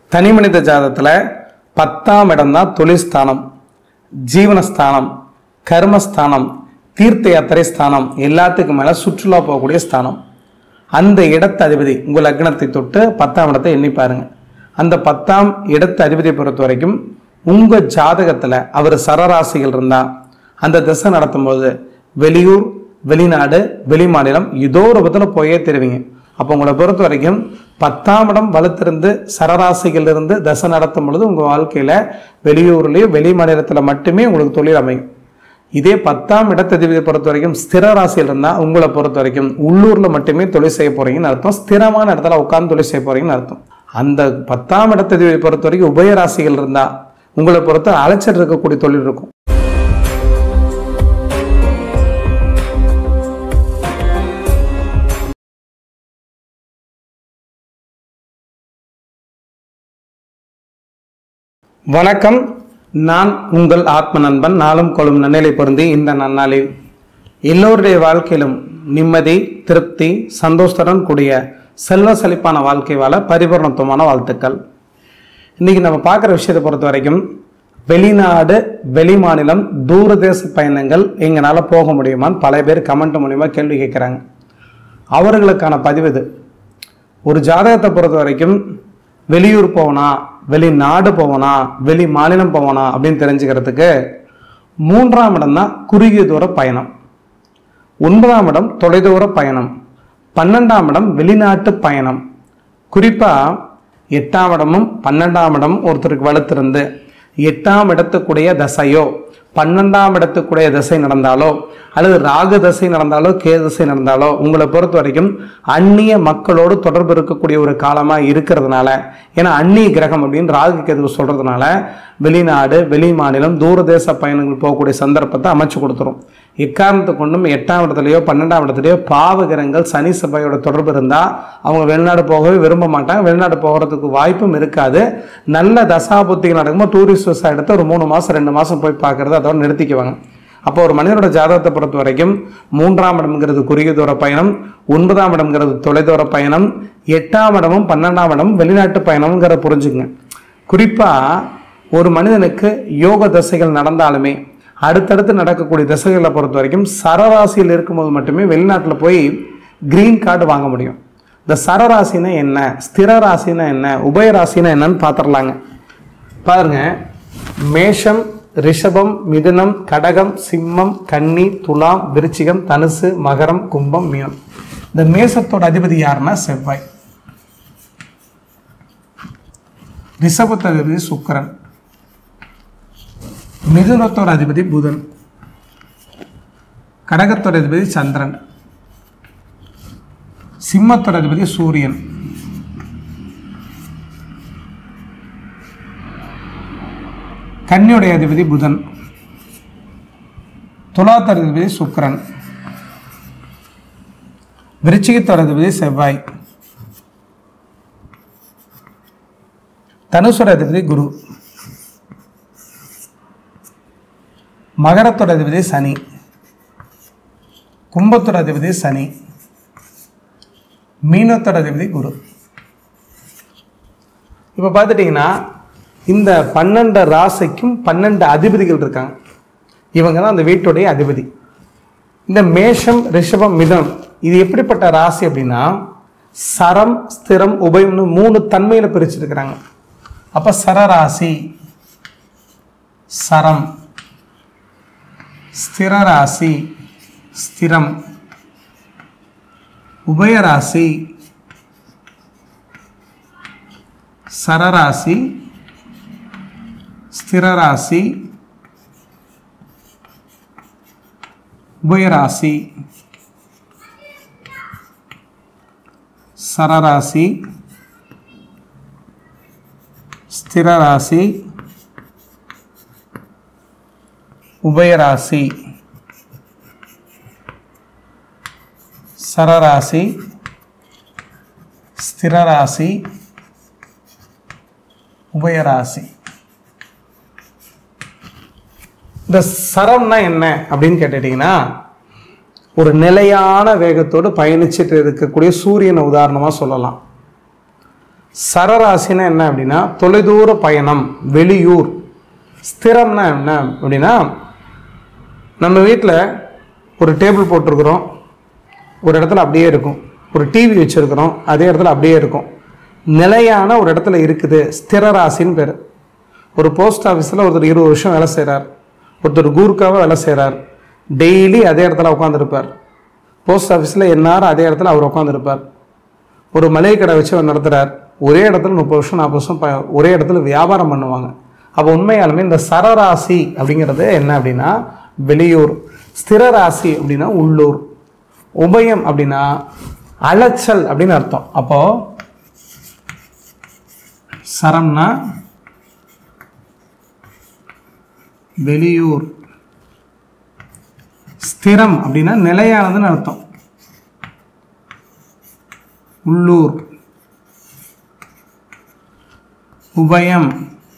தனி மனித ஜாதகத்தில் பத்தாம் இடம் தான் தொழில்ஸ்தானம் ஜீவனஸ்தானம் கர்மஸ்தானம் தீர்த்த யாத்திரை ஸ்தானம் எல்லாத்துக்கும் மேலே சுற்றுலா போகக்கூடிய ஸ்தானம் அந்த இடத்து அதிபதி உங்கள் லக்னத்தை தொட்டு பத்தாம் இடத்தை எண்ணி பாருங்க அந்த பத்தாம் இடத்து அதிபதியை பொறுத்த வரைக்கும் உங்கள் ஜாதகத்தில் அவர் சரராசிகள் இருந்தால் அந்த திசை நடத்தும்போது வெளியூர் வெளிநாடு வெளிமாநிலம் ஏதோ ஒரு விதத்தில் போயே தருவீங்க அப்போ உங்களை பொறுத்த வரைக்கும் பத்தாம் இடம் வலுத்திருந்து சரராசிகள் இருந்து தசை நடத்தும் பொழுது உங்கள் வாழ்க்கையில் வெளியூர்லேயோ வெளி மாநிலத்தில் மட்டுமே உங்களுக்கு தொழில் அமையும் இதே பத்தாம் இடத்ததிபதியை பொறுத்த வரைக்கும் ஸ்திர ராசியில் இருந்தால் உங்களை பொறுத்த வரைக்கும் உள்ளூரில் மட்டுமே தொழில் செய்ய போறீங்கன்னு அர்த்தம் ஸ்திரமான இடத்துல உட்கார்ந்து தொழில் செய்ய போறீங்கன்னு அர்த்தம் அந்த பத்தாம் இடத்ததிபதியை பொறுத்த வரைக்கும் உபய ராசிகள் இருந்தால் உங்களை பொறுத்த அலைச்சல் இருக்கக்கூடிய தொழில் இருக்கும் வணக்கம் நான் உங்கள் ஆத்ம நண்பன் நாளும் கொள்ளும் நன்னிலை பொருந்தி இந்த நன்னாளில் எல்லோருடைய வாழ்க்கையிலும் நிம்மதி திருப்தி சந்தோஷத்துடன் கூடிய செல்வ செழிப்பான வாழ்க்கை வாழ பரிபூர்ணத்துவமான வாழ்த்துக்கள் இன்னைக்கு நம்ம பார்க்குற விஷயத்தை பொறுத்த வரைக்கும் வெளிநாடு வெளி மாநிலம் தூரதேச பயணங்கள் எங்களால் போக முடியுமான்னு பல பேர் கமெண்ட் மூலிமா கேள்வி கேட்குறாங்க அவர்களுக்கான பதிவு இது ஒரு ஜாதகத்தை பொறுத்த வரைக்கும் வெளியூர் போவனா வெளிநாடு போவனா வெளி மாநிலம் போவனா அப்படின்னு தெரிஞ்சுக்கிறதுக்கு மூன்றாம் இடம் தான் குறுகிய தூர பயணம் ஒன்பதாம் இடம் தொலைதூர பயணம் பன்னெண்டாம் இடம் வெளிநாட்டு பயணம் குறிப்பாக எட்டாம் இடமும் பன்னெண்டாம் இடமும் ஒருத்தருக்கு வலுத்திருந்து எட்டாம் இடத்துக்குடைய தசையோ பன்னெண்டாம் இடத்துக்குடைய திசை நடந்தாலோ அல்லது ராகு தசை நடந்தாலோ கே தசை நடந்தாலோ உங்களை பொறுத்த வரைக்கும் அந்நிய மக்களோடு தொடர்பு இருக்கக்கூடிய ஒரு காலமாக இருக்கிறதுனால ஏன்னா அந்நிய கிரகம் அப்படின்னு ராகு கேது சொல்றதுனால வெளிநாடு வெளி மாநிலம் தூரதேச பயணங்கள் போகக்கூடிய சந்தர்ப்பத்தை அமைச்சு கொடுத்துரும் எக்காரணத்தை கொண்டும் எட்டாம் இடத்துலையோ பன்னெண்டாம் இடத்துலையோ பாவகிரகங்கள் சனி சபையோட தொடர்பு இருந்தால் அவங்க வெளிநாடு போகவே விரும்ப மாட்டாங்க வெளிநாடு போகிறதுக்கு வாய்ப்பும் இருக்காது நல்ல தசாபுத்திகள் நடக்கும்போது டூரிஸ்ட் விசா எடுத்து ஒரு மூணு மாதம் ரெண்டு மாதம் போய் பார்க்கறது அதோட நிறுத்திக்குவாங்க அப்போ ஒரு மனிதனோட ஜாதகத்தை பொறுத்த வரைக்கும் மூன்றாம் இடம்ங்கிறது குறுகிய தூர பயணம் ஒன்பதாம் இடம்ங்கிறது தொலைதூர பயணம் எட்டாம் இடமும் பன்னெண்டாம் இடமும் வெளிநாட்டு பயணம்ங்கிறத புரிஞ்சுக்குங்க குறிப்பாக ஒரு மனிதனுக்கு யோக தசைகள் நடந்தாலுமே அடுத்தடுத்து நடக்கக்கூடிய திசைகளை பொறுத்த வரைக்கும் சரராசியில் இருக்கும்போது மட்டுமே வெளிநாட்டில் போய் கிரீன் கார்டு வாங்க முடியும் இந்த சரராசினா என்ன ஸ்திர ராசினா என்ன உபயராசினா என்னன்னு பார்த்துடலாங்க பாருங்க மேஷம் ரிஷபம் மிதுனம் கடகம் சிம்மம் கன்னி துலாம் விருச்சிகம் தனுசு மகரம் கும்பம் மீனம் இந்த மேசத்தோட அதிபதி யாருன்னா செவ்வாய் ரிஷபத்தோட அதிபதி சுக்கிரன் மிதுனத்தோட அதிபதி புதன் கடகத்தோட அதிபதி சந்திரன் சிம்மத்தோட அதிபதி சூரியன் கன்னியுடைய அதிபதி புதன் துலாத்தோட அதிபதி சுக்கிரன் விருச்சிகத்தோட அதிபதி செவ்வாய் தனுசோட அதிபதி குரு மகரத்தோட அதிபதி சனி கும்பத்தோட அதிபதி சனி மீனத்தோட அதிபதி குரு இப்போ பார்த்துட்டிங்கன்னா இந்த பன்னெண்டு ராசிக்கும் பன்னெண்டு அதிபதிகள் இருக்காங்க இவங்க தான் அந்த வீட்டுடைய அதிபதி இந்த மேஷம் ரிஷபம் மிதம் இது எப்படிப்பட்ட ராசி அப்படின்னா சரம் ஸ்திரம் உபயம்னு மூணு தன்மையில் பிரிச்சிருக்கிறாங்க அப்போ சரராசி சரம் ஸ்திரராசி ஸ்திரம் உபயராசி சரராசி ஸ்திரராசி உபயராசி சரராசி ஸ்திரராசி உபயராசி சரராசி ஸ்திரராசி உபயராசி இந்த சரம்னா என்ன அப்படின்னு கேட்டுட்டீங்கன்னா ஒரு நிலையான வேகத்தோடு பயணிச்சுட்டு இருக்கக்கூடிய சூரியனை உதாரணமாக சொல்லலாம் சரராசினா என்ன அப்படின்னா தொலைதூர பயணம் வெளியூர் ஸ்திரம்னா என்ன அப்படின்னா நம்ம வீட்டில் ஒரு டேபிள் போட்டிருக்கிறோம் ஒரு இடத்துல அப்படியே இருக்கும் ஒரு டிவி வச்சுருக்கிறோம் அதே இடத்துல அப்படியே இருக்கும் நிலையான ஒரு இடத்துல இருக்குது ஸ்திர ராசின்னு பேர் ஒரு போஸ்ட் ஆஃபீஸில் ஒருத்தர் இருபது வருஷம் வேலை செய்கிறார் ஒருத்தர் கூர்க்காவாக வேலை செய்கிறார் டெய்லி அதே இடத்துல உட்காந்துருப்பார் போஸ்ட் ஆஃபீஸில் எந்நேரம் அதே இடத்துல அவர் உட்காந்துருப்பார் ஒரு மளிகை கடை வச்சு அவர் நடத்துகிறார் ஒரே இடத்துல முப்பது வருஷம் நாற்பது வருஷம் ப- ஒரே இடத்துல வியாபாரம் பண்ணுவாங்க அப்போ உண்மையாலுமே இந்த சரராசி அப்படிங்கிறது என்ன அப்படின்னா வெளியூர் ஸ்திர ராசி அப்படின்னா உள்ளூர் உபயம் அப்படின்னா அலைச்சல் அப்படின்னு அர்த்தம் அப்போ சரம்னா வெளியூர் ஸ்திரம் அப்படின்னா நிலையானதுன்னு அர்த்தம் உள்ளூர் உபயம்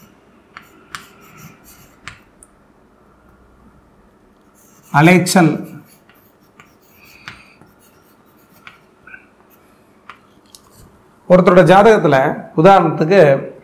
அலைச்சல் ஒருத்தரோட ஜாதகத்தில் உதாரணத்துக்கு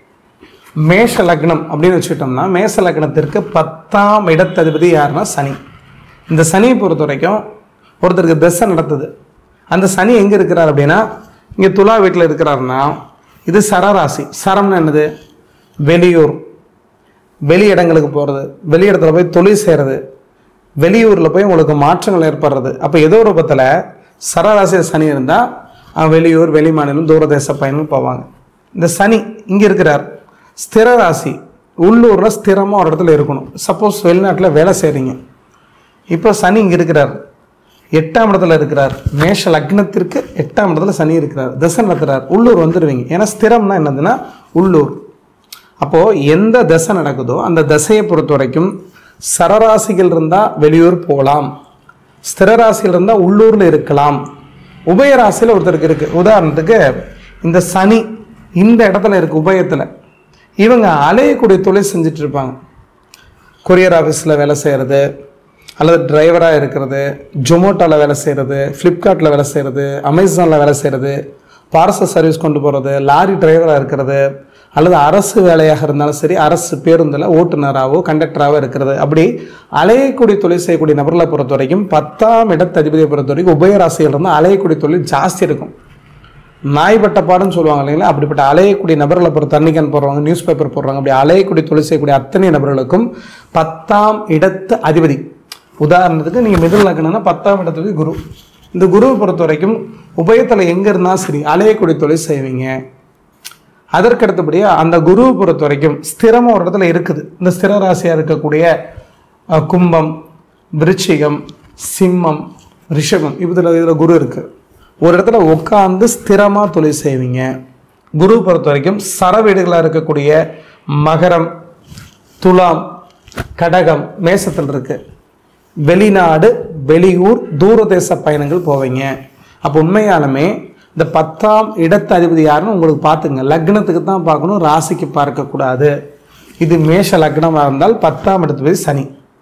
மேஷ லக்னம் அப்படின்னு வச்சுக்கிட்டோம்னா மேஷ லக்னத்திற்கு பத்தாம் இடத்ததிபதி யாருன்னா சனி இந்த சனியை பொறுத்த வரைக்கும் ஒருத்தருக்கு திசை நடத்துது அந்த சனி எங்கே இருக்கிறார் அப்படின்னா இங்கே துலா வீட்டில் இருக்கிறாருன்னா இது சரராசி சரம்னு என்னது வெளியூர் வெளி இடங்களுக்கு போகிறது வெளி இடத்துல போய் தொழில் செய்கிறது வெளியூரில் போய் உங்களுக்கு மாற்றங்கள் ஏற்படுறது அப்போ ஏதோ ஒரு ரூபத்தில் சரராசி சனி இருந்தால் வெளியூர் வெளி மாநிலம் தூரதேச பயணம் போவாங்க இந்த சனி இங்கே இருக்கிறார் ஸ்திர ராசி உள்ளூரில் ஸ்திரமாக ஒரு இடத்துல இருக்கணும் சப்போஸ் வெளிநாட்டில் வேலை செய்கிறீங்க இப்போ சனி இங்கே இருக்கிறார் எட்டாம் இடத்துல இருக்கிறார் மேஷ லக்னத்திற்கு எட்டாம் இடத்துல சனி இருக்கிறார் தசை நடத்துறார் உள்ளூர் வந்துடுவீங்க ஏன்னா ஸ்திரம்னா என்னதுன்னா உள்ளூர் அப்போது எந்த தசை நடக்குதோ அந்த தசையை பொறுத்த வரைக்கும் சரராசிகள் இருந்தால் வெளியூர் போகலாம் ஸ்திரராசியில் இருந்தால் உள்ளூரில் இருக்கலாம் உபயராசியில் ஒருத்தருக்கு இருக்குது உதாரணத்துக்கு இந்த சனி இந்த இடத்துல இருக்குது உபயத்தில் இவங்க அலையக்கூடிய தொழில் செஞ்சுட்டு இருப்பாங்க கொரியர் ஆஃபீஸில் வேலை செய்கிறது அல்லது டிரைவராக இருக்கிறது ஜொமோட்டோவில் வேலை செய்கிறது ஃப்ளிப்கார்ட்டில் வேலை செய்கிறது அமேசானில் வேலை செய்கிறது பார்சல் சர்வீஸ் கொண்டு போகிறது லாரி டிரைவராக இருக்கிறது அல்லது அரசு வேலையாக இருந்தாலும் சரி அரசு பேருந்தில் ஓட்டுநராகவோ கண்டக்டராகவோ இருக்கிறது அப்படி அலையக்கூடிய தொழில் செய்யக்கூடிய நபர்களை பொறுத்த வரைக்கும் பத்தாம் இடத்ததிபதியை பொறுத்த வரைக்கும் உபயராசியில் இருந்தால் அலையக்கூடிய தொழில் ஜாஸ்தி இருக்கும் நாய்பட்ட பாடுன்னு சொல்லுவாங்க இல்லைங்களா அப்படிப்பட்ட அலையக்கூடிய நபர்களை பொறுத்த தண்ணிக்கன் போடுறவங்க நியூஸ் பேப்பர் போடுறாங்க அப்படி அலையக்கூடிய தொழில் செய்யக்கூடிய அத்தனை நபர்களுக்கும் பத்தாம் இடத்து அதிபதி உதாரணத்துக்கு நீங்கள் மிதல் லக்னம்னா பத்தாம் இடத்துல குரு இந்த குருவை பொறுத்த வரைக்கும் உபயத்தில் எங்கே இருந்தாலும் சரி அலையக்கூடிய தொழில் செய்வீங்க அதற்கு அடுத்தபடியாக அந்த குருவை பொறுத்த வரைக்கும் ஸ்திரமாக ஒரு இடத்துல இருக்குது இந்த ஸ்திர ராசியாக இருக்கக்கூடிய அஹ், கும்பம் விருச்சிகம் சிம்மம் ரிஷபம் இதில் இதில் குரு இருக்குது ஒரு இடத்துல உட்காந்து ஸ்திரமாக தொழில் செய்வீங்க குரு பொறுத்த வரைக்கும் சரவீடுகளாக இருக்கக்கூடிய மகரம் துலாம் கடகம் மேசத்தில் இருக்குது வெளிநாடு வெளியூர் தூரதேச பயணங்கள் போவீங்க அப்போ உண்மையாலுமே இந்த பத்தாம் இடத்து அதிபதி யாருன்னு உங்களுக்கு பார்த்துங்க லக்னத்துக்கு தான் பார்க்கணும் ராசிக்கு பார்க்கக்கூடாது இது மேஷ லக்னமாக இருந்தால் பத்தாம் இடத்துபதி சனி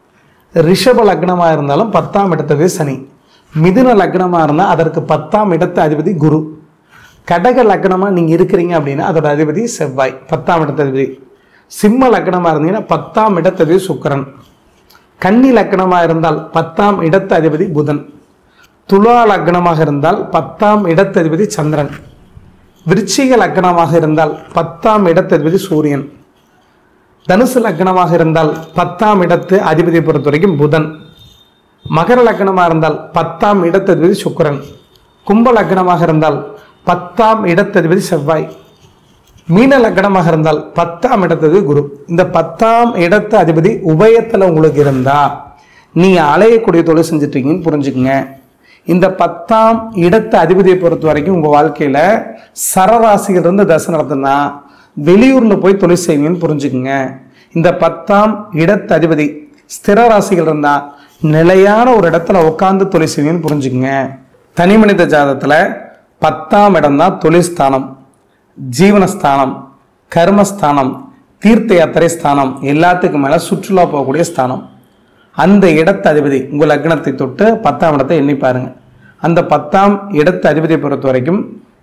ரிஷப லக்னமாக இருந்தாலும் பத்தாம் இடத்துபதி சனி மிதுன லக்னமாக இருந்தால் அதற்கு பத்தாம் இடத்து அதிபதி குரு கடக லக்னமாக நீங்கள் இருக்கிறீங்க அப்படின்னா அதோட அதிபதி செவ்வாய் பத்தாம் இடத்து அதிபதி சிம்ம லக்னமாக இருந்தீங்கன்னா பத்தாம் இடத்ததிபதி சுக்கிரன் கன்னி லக்னமாக இருந்தால் பத்தாம் இடத்து அதிபதி புதன் துலா லக்னமாக இருந்தால் பத்தாம் இடத்ததிபதி சந்திரன் விருச்சிக லக்னமாக இருந்தால் பத்தாம் இடத்ததிபதி சூரியன் தனுசு லக்னமாக இருந்தால் பத்தாம் இடத்து அதிபதியை பொறுத்த வரைக்கும் புதன் மகர லக்னமாக இருந்தால் பத்தாம் இடத்ததிபதி சுக்கிரன் கும்ப லக்னமாக இருந்தால் பத்தாம் இடத்ததிபதி செவ்வாய் மீன லக்னமாக இருந்தால் பத்தாம் இடத்தது குரு இந்த பத்தாம் இடத்து அதிபதி உபயத்தில் உங்களுக்கு இருந்தா நீங்க அலையக்கூடிய தொழில் செஞ்சுட்டு இருக்கீங்கன்னு புரிஞ்சுக்குங்க இந்த பத்தாம் இடத்து அதிபதியை பொறுத்த வரைக்கும் உங்க வாழ்க்கையில சரராசிகள் இருந்து தசை நடத்துனா வெளியூர்ல போய் தொழில் செய்வீங்கன்னு புரிஞ்சுக்குங்க இந்த பத்தாம் இடத்து அதிபதி ஸ்திர ராசிகள் இருந்தா நிலையான ஒரு இடத்துல உட்காந்து தொழில் செய்வீங்கன்னு புரிஞ்சுக்குங்க தனி மனித ஜாதகத்துல பத்தாம் இடம் தான் தொழில் ஸ்தானம் ஜீவனஸ்தானம் கர்மஸ்தானம் தீர்த்த யாத்திரை ஸ்தானம் எல்லாத்துக்கும் மேலே சுற்றுலா போகக்கூடிய ஸ்தானம் அந்த இடத்து அதிபதி உங்கள் லக்னத்தை தொட்டு பத்தாம் இடத்தை எண்ணி பாருங்க அந்த பத்தாம் இடத்து அதிபதியை பொறுத்த வரைக்கும்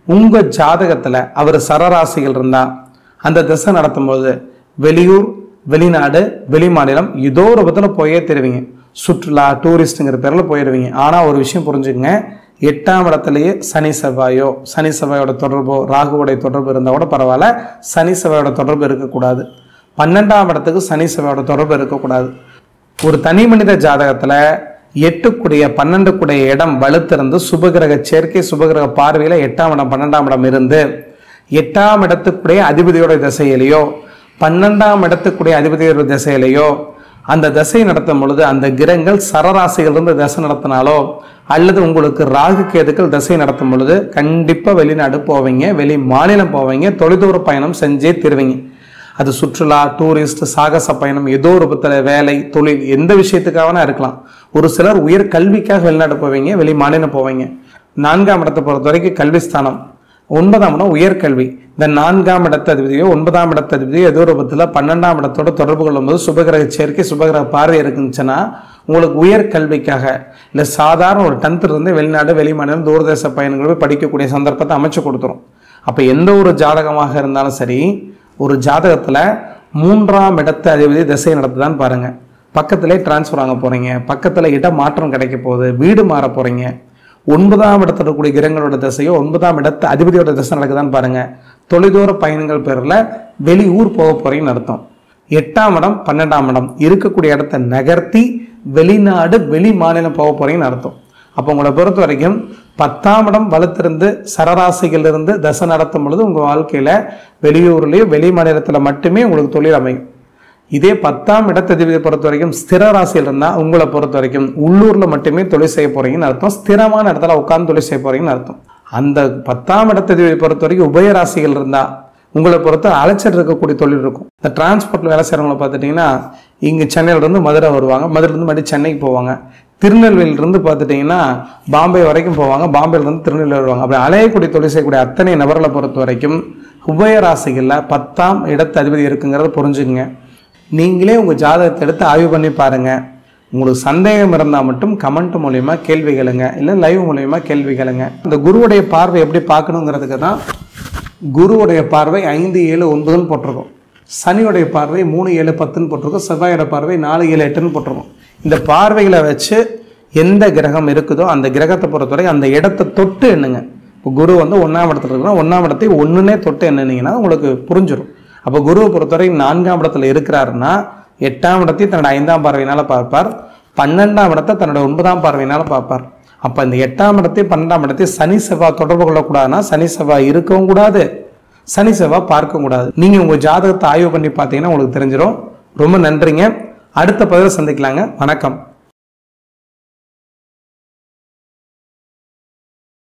உங்க ஜாதகத்துல அவர் சரராசிகள் இருந்தா அந்த திசை நடத்தும்போது வெளியூர் வெளிநாடு வெளிமாநிலம் ஏதோ ஒரு விதத்துல போயே தருவீங்க சுற்றுலா டூரிஸ்ட்டுங்கிற பேர்ல போயிடுவீங்க ஆனா ஒரு விஷயம் புரிஞ்சுக்கங்க எட்டாம் இடத்துலயே சனி செவ்வாயோ சனி செவ்வாயோட தொடர்போ ராகுவோடைய தொடர்பு இருந்தால் கூட பரவாயில்ல சனி செவ்வாயோட தொடர்பு இருக்கக்கூடாது பன்னெண்டாம் இடத்துக்கு சனி செவ்வாயோட தொடர்பு இருக்கக்கூடாது ஒரு தனி மனித ஜாதகத்துல எட்டுக்குடைய பன்னெண்டுக்குடைய இடம் வலுத்திருந்து சுபகிரக சேர்க்கை சுபகிரக பார்வையில எட்டாம் இடம் பன்னெண்டாம் இடம் இருந்து எட்டாம் இடத்துக்குடைய அதிபதியோட திசையிலையோ பன்னெண்டாம் இடத்துக்குடைய அதிபதியோட திசையிலையோ அந்த தசை நடத்தும் பொழுது அந்த கிரகங்கள் சரராசிகள் இருந்து தசை நடத்தினாலோ அல்லது உங்களுக்கு ராகு கேதுக்கள் தசை நடத்தும் பொழுது கண்டிப்பா வெளிநாடு போவீங்க வெளி மாநிலம் போவீங்க தொலைதூர பயணம் செஞ்சே தருவீங்க அது சுற்றுலா டூரிஸ்ட் சாகச பயணம் ஏதோ ஒரு விதத்துல வேலை தொழில் எந்த விஷயத்துக்காகனா இருக்கலாம் ஒரு சிலர் உயர் கல்விக்காக வெளிநாடு போவீங்க வெளி மாநிலம் போவீங்க நான்காம் இடத்தை பொறுத்த வரைக்கும் கல்விஸ்தானம் ஒன்பதாம் இடம் உயர்கல்வி இந்த நான்காம் இடத்து அதிபதியோ ஒன்பதாம் இடத்து அதிபதியோ ஏதோ ஒரு விதத்துல பன்னெண்டாம் இடத்தோட தொடர்பு கொள்ளும்போது சுபகிரக சேர்க்கை சுபகிரக பார்வை இருக்குச்சுன்னா உங்களுக்கு உயர் கல்விக்காக இல்லை சாதாரண ஒரு டென்த் இருந்து வெளிநாடு வெளிமாநிலம் தூரதேச பயணங்கள் போய் படிக்கக்கூடிய சந்தர்ப்பத்தை அமைச்சு கொடுத்துரும் அப்போ எந்த ஒரு ஜாதகமாக இருந்தாலும் சரி ஒரு ஜாதகத்துல மூன்றாம் இடத்து அதிபதி திசை நடத்துதான்னு பாருங்க பக்கத்திலே டிரான்ஸ்ஃபர் வாங்க போறீங்க பக்கத்துல இட மாற்றம் கிடைக்க போகுது வீடு மாற போறீங்க ஒன்பதாம் இடத்துல இருக்கக்கூடிய கிரகங்களோட திசையோ ஒன்பதாம் இடத்து அதிபதியோட திசை நடக்குதான்னு பாருங்க தொலைதூர பயணங்கள் பேர்ல வெளி ஊர் போக போறீங்கன்னு அர்த்தம் எட்டாம் இடம் பன்னெண்டாம் இடம் இருக்கக்கூடிய இடத்த நகர்த்தி வெளிநாடு வெளி மாநிலம் போக போறீங்கன்னு அர்த்தம் அப்போ உங்களை பொறுத்த வரைக்கும் பத்தாம் இடம் வலுத்திருந்து சரராசிகள் இருந்து தசை நடத்தும் பொழுது உங்க வாழ்க்கையில வெளியூர்லயோ வெளி மாநிலத்துல மட்டுமே உங்களுக்கு தொழில் அமையும் இதே பத்தாம் இடத்ததிபதியை பொறுத்த வரைக்கும் ஸ்திர ராசியில் இருந்தா உங்களை பொறுத்த வரைக்கும் உள்ளூர்ல மட்டுமே தொழில் செய்ய போறீங்கன்னு அர்த்தம் ஸ்திரமான இடத்துல உட்கார்ந்து தொழில் செய்ய போறீங்கன்னு அர்த்தம் அந்த பத்தாம் இடத்ததிபதியை பொறுத்த வரைக்கும் உபய ராசிகள் இருந்தா உங்களை பொறுத்த அலைச்சல் இருக்கக்கூடிய தொழில் இருக்கும் இந்த டிரான்ஸ்போர்ட்ல வேலை செய்யறவங்களை பார்த்துட்டீங்கன்னா இங்க சென்னையில இருந்து மதுரை வருவாங்க மதுரையில இருந்து மறுபடியும் சென்னைக்கு போவாங்க திருநெல்வேலியில இருந்து பார்த்துட்டீங்கன்னா பாம்பே வரைக்கும் போவாங்க பாம்பேல இருந்து திருநெல்வேலி வருவாங்க அப்படி அலையக்கூடிய தொழில் செய்யக்கூடிய அத்தனை நபர்களை பொறுத்த வரைக்கும் உபய ராசிகள்ல பத்தாம் இடத்து அதிபதி இருக்குங்கிறத புரிஞ்சுக்குங்க நீங்களே உங்க ஜாதகத்தை எடுத்து ஆய்வு பண்ணி பாருங்க உங்களுக்கு சந்தேகம் இருந்தால் மட்டும் கமெண்ட் மூலயமா கேள்வி கேளுங்க இல்லை லைவ் மூலயமா கேள்வி கேளுங்க இந்த குருவுடைய பார்வை எப்படி பார்க்கணுங்கிறதுக்கு தான் குருவுடைய பார்வை ஐந்து ஏழு ஒன்பதுன்னு போட்டிருக்கோம் சனியுடைய பார்வை மூணு ஏழு பத்துன்னு போட்டிருக்கோம் செவ்வாயோட பார்வை நாலு ஏழு எட்டுன்னு போட்டிருக்கோம் இந்த பார்வைகளை வச்சு எந்த கிரகம் இருக்குதோ அந்த கிரகத்தை பொறுத்தவரை அந்த இடத்தை தொட்டு எண்ணுங்க இப்போ குரு வந்து ஒன்றாம் இடத்துல இருக்குன்னா ஒன்றாம் இடத்தை ஒன்றுனே தொட்டு எண்ணுனீங்கன்னா உங்களுக்கு புரிஞ்சிடும் அப்போ குருவை பொறுத்தவரை நான்காம் இடத்துல இருக்கிறாருன்னா எட்டாம் இடத்தை தன்னோட ஐந்தாம் பார்வையினால பார்ப்பார் பன்னெண்டாம் இடத்தை தன்னோட ஒன்பதாம் பார்வையினால பார்ப்பார் அப்போ இந்த எட்டாம் இடத்தை பன்னெண்டாம் இடத்தை சனி செவ்வாய் தொடர்பு கொள்ளக்கூடாதுன்னா சனி செவ்வாய் இருக்கவும் கூடாது சனி செவ்வாய் பார்க்கவும் கூடாது நீங்க உங்க ஜாதகத்தை ஆய்வு பண்ணி பார்த்தீங்கன்னா உங்களுக்கு தெரிஞ்சிடும் ரொம்ப நன்றிங்க அடுத்த பதிவில் சந்திக்கலாங்க வணக்கம்